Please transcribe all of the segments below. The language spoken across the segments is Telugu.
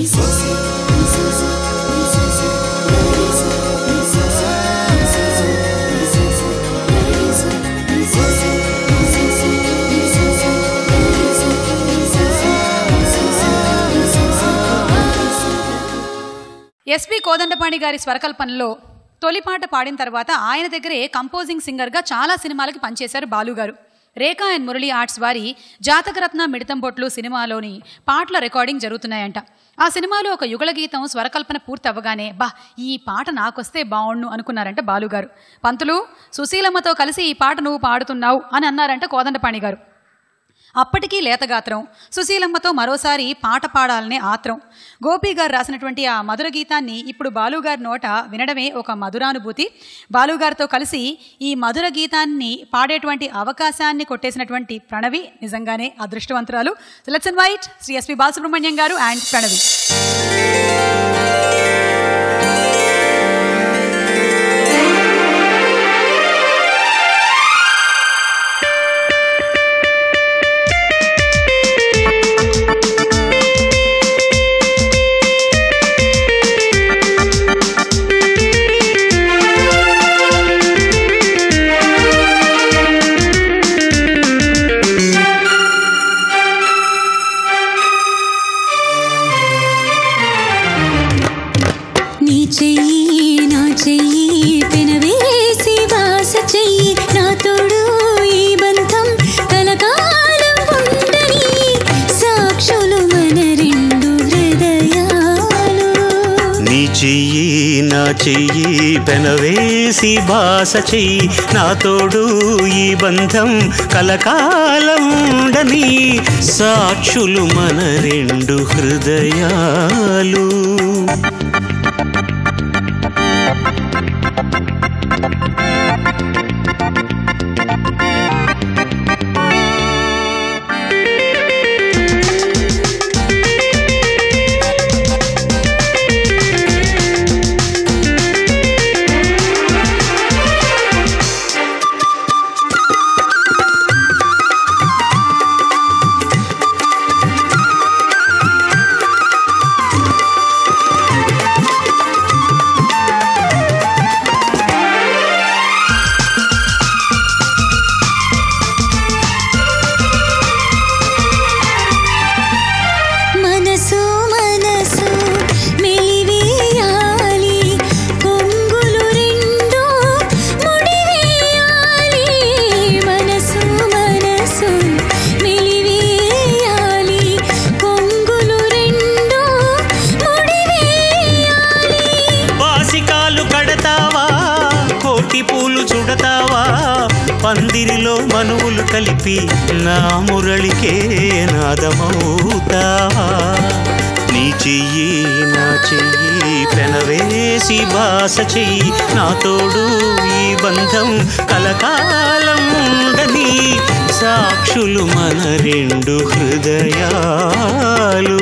ఎస్పి కోదండపాణి గారి స్వరకల్పనలో తొలిపాట పాడిన తర్వాత ఆయన దగ్గరే కంపోజింగ్ సింగర్గా చాలా సినిమాలకి పనిచేశారు బాలుగారు రేఖా అండ్ మురళి ఆర్ట్స్ వారి జాతకరత్న మిడతం బొట్లు సినిమాలోని పాటల రికార్డింగ్ జరుగుతున్నాయంట ఆ సినిమాలో ఒక యుగళ గీతం స్వరకల్పన పూర్తి అవ్వగానే బా ఈ పాట నాకొస్తే బావుణ్ణు అనుకున్నారంట బాలుగారు పంతులు సుశీలమ్మతో కలిసి ఈ పాట నువ్వు పాడుతున్నావు అని అన్నారంట కోదండపాణి గారు అప్పటికీ లేతగాత్రం సుశీలమ్మతో మరోసారి పాట పాడాలనే ఆత్రం గోపి గారు రాసినటువంటి ఆ మధుర గీతాన్ని ఇప్పుడు బాలుగారి నోట వినడమే ఒక మధురానుభూతి బాలుగారితో కలిసి ఈ మధుర గీతాన్ని పాడేటువంటి అవకాశాన్ని కొట్టేసినటువంటి ప్రణవి నిజంగానే అదృష్టవంతురాలు let's and white Shri SP Balasubrahmanyam garu and Pranavi నీ చెయ్యి నా చెయ్యి పెనవేసి వాస చెయ్యి నా తోడు ఈ బంధం కలకాలం ఉండని సాక్షులు మన రెండు హృదయాలు నీ చెయ్యి నా చెయ్యి పెనవేసి బాస చెయ్యి నా తోడు ఈ బంధం కలకాలం ఉండని సాక్షులు మన రెండు హృదయాలు మనసు మనసు మెలివేయాలి కొంగులు రెండు ముడివేయాలి మనసు మనసు మెలివేయాలి కొంగులు రెండు ముడివేయాలి బాసికాలు కడతావా కోటి పూలు చుడతావా పందిరిలో మనువులు కలిపి నా మురళికే నాదమవుతావా నీ చెయ్యి నా చెయ్యి పెనవేసి బాస చెయ్యి నా తోడు ఈ బంధం కలకాలం ఉండని సాక్షులు మన రెండు హృదయాలు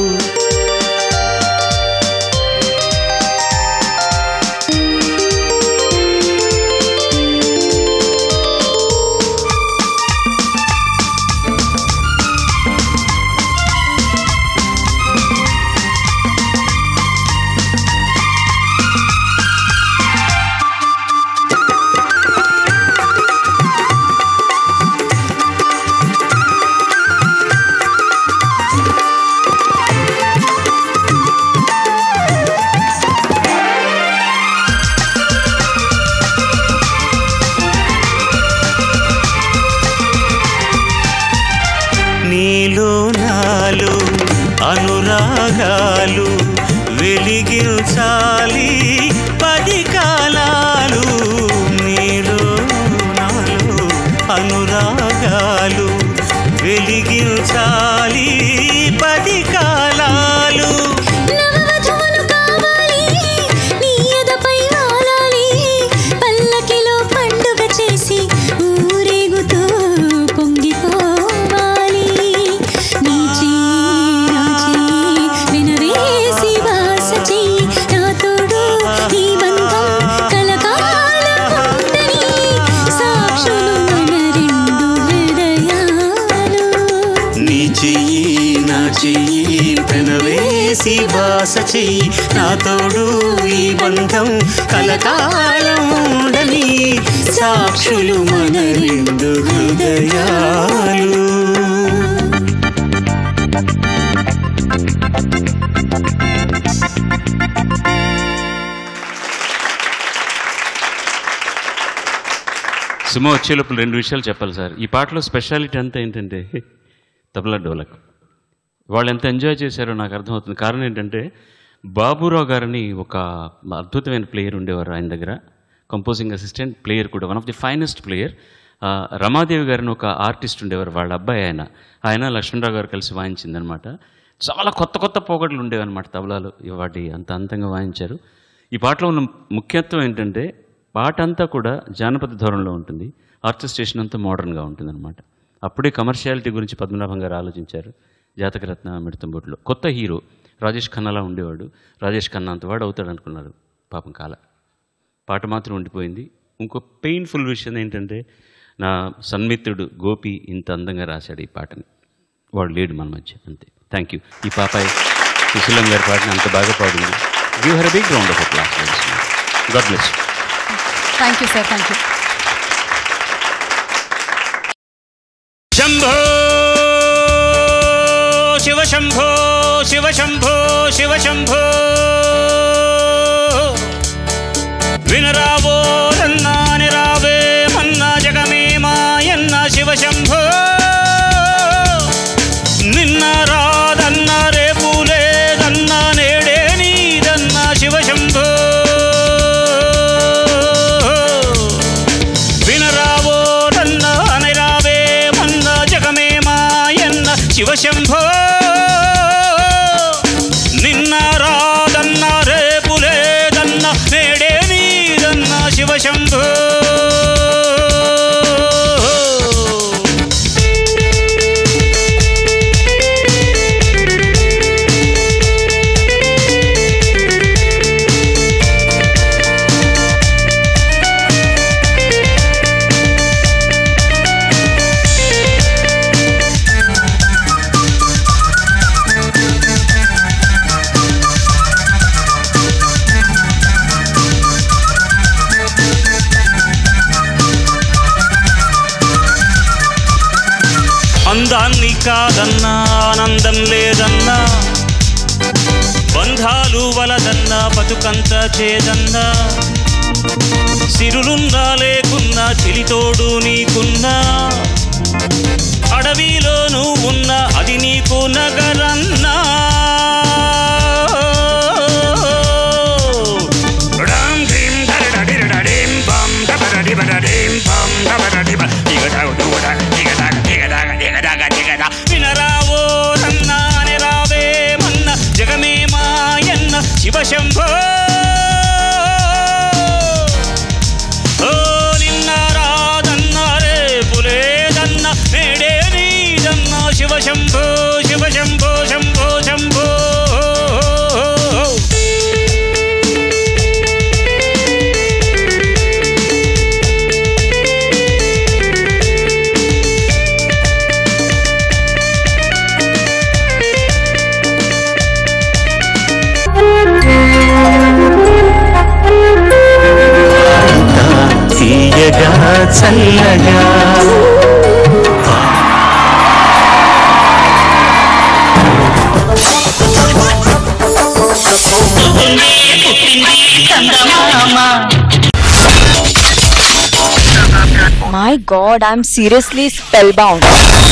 నీలో నాలో అనురాగాలు వెలిగించాలి పది కాలాలు నీలో నాలో అనురాగాలు వెలిగించాలి పది కాలాలు నవవధువులు కావాలి నీ ఎదపై వాలాలి పల్లకిలో పండుగ చేసి ఊరేగుతూ పొంగిపోవాలి నీ చెయ్యి నా చెయ్యి వినవేసి వాస చెయ్యి నా తోడు ఈ చేసి బాస చెయ్యి నా తోడు ఈ బంధం కలకాలం ఉండని సాక్షులు మన రెండు హృదయాలు సుమ వచ్చే లోపల రెండు విషయాలు చెప్పాలి సార్ ఈ పాటలో స్పెషాలిటీ అంతా ఏంటంటే తబలా డోలక్ వాళ్ళు ఎంత ఎంజాయ్ చేశారో నాకు అర్థమవుతుంది కారణం ఏంటంటే బాబురావు గారిని ఒక అద్భుతమైన ప్లేయర్ ఉండేవారు ఆయన దగ్గర కంపోజింగ్ అసిస్టెంట్ ప్లేయర్ కూడా one of the finest player Ramadevi గారిని ఒక ఆర్టిస్ట్ ఉండేవారు వాళ్ళ అబ్బాయి ఆయన ఆయన లక్ష్మణరావు గారు కలిసి వాయించిందనమాట చాలా కొత్త కొత్త పోగొట్లు ఉండేవన్నమాట తబలాలు వాటి అంత అంతంగా వాయించారు ఈ పాటలో ఉన్న ముఖ్యత్వం ఏంటంటే పాట అంతా కూడా జానపద ధోరణిలో ఉంటుంది ఆర్కెస్ట్రేషన్ అంతా మోడర్న్గా ఉంటుందన్నమాట అప్పుడే కమర్షియాలిటీ గురించి పద్మనాభం గారు ఆలోచించారు జాతకరత్న మిడతంబోట్లో కొత్త హీరో రాజేష్ ఖన్నాలా ఉండేవాడు రాజేష్ ఖన్నా అంత వాడు అవుతాడు అనుకున్నారు పాపం కాల పాట మాత్రం ఉండిపోయింది ఇంకో పెయిన్ఫుల్ విషయం ఏంటంటే నా సన్మిత్రుడు గోపి ఇంత అందంగా రాశాడు ఈ పాటని వాడు లేడు మన మధ్య అంతే థ్యాంక్ యూ ఈ పాపాయ్ సుశీలం గారి పాటని అంత బాగా పాడింది give her big round of claps god bless thank you sir thank you Shambho Shiva Shambho Shiva Shambho Shiva Shambho వినరావో రన్నాని రావే మన్నా జగమే మాయన్న శివ శంభో నిన్న రాదన్న రేపు లేదన్న నేడే నీదన్న శివ శంభో వినరావో రన్న అనరావే మన్న జగమే మాయన్న శివశంభో నిన్న రాదన్న రేపు లేదన్న నేడే నీదన్న శివశంభో అందాన్ని కాదన్నా ఆనందం లేదన్నా బంధాలు వలదన్నా బతుకంత చేదన్నా సిరులున్నా లేకున్నా చెలితోడు నీకున్నా అడవిలోనూ ఉన్న అది నీకు నగరన్నా డాం ఢీం ధరడడిరడడీం బం డబడడిబడడీం బం డబడడిబ దిగడాగ దుగడ దిగడాగ దిగడాగ దిగడాగ దిగడా వినరావో రన్నాని రావే మన్న జగమే మాయన్న శివశంభో ఓ నిన్న రాదన్న రేపు లేదన్న నేడే నీదన్న శివశంభో శివశంభో శంభో శంభో తీయగా చల్లగా My god, I'm seriously spellbound.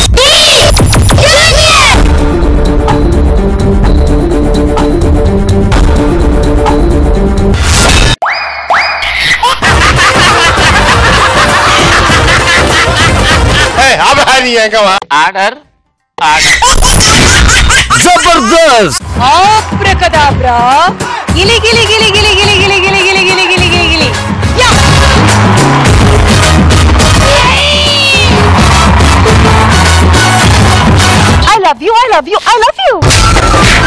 Order Abracadabra! Gili gili gili gili gili gili gili gili gili gili gili gili. Yeah! I love you, I love you, I love you!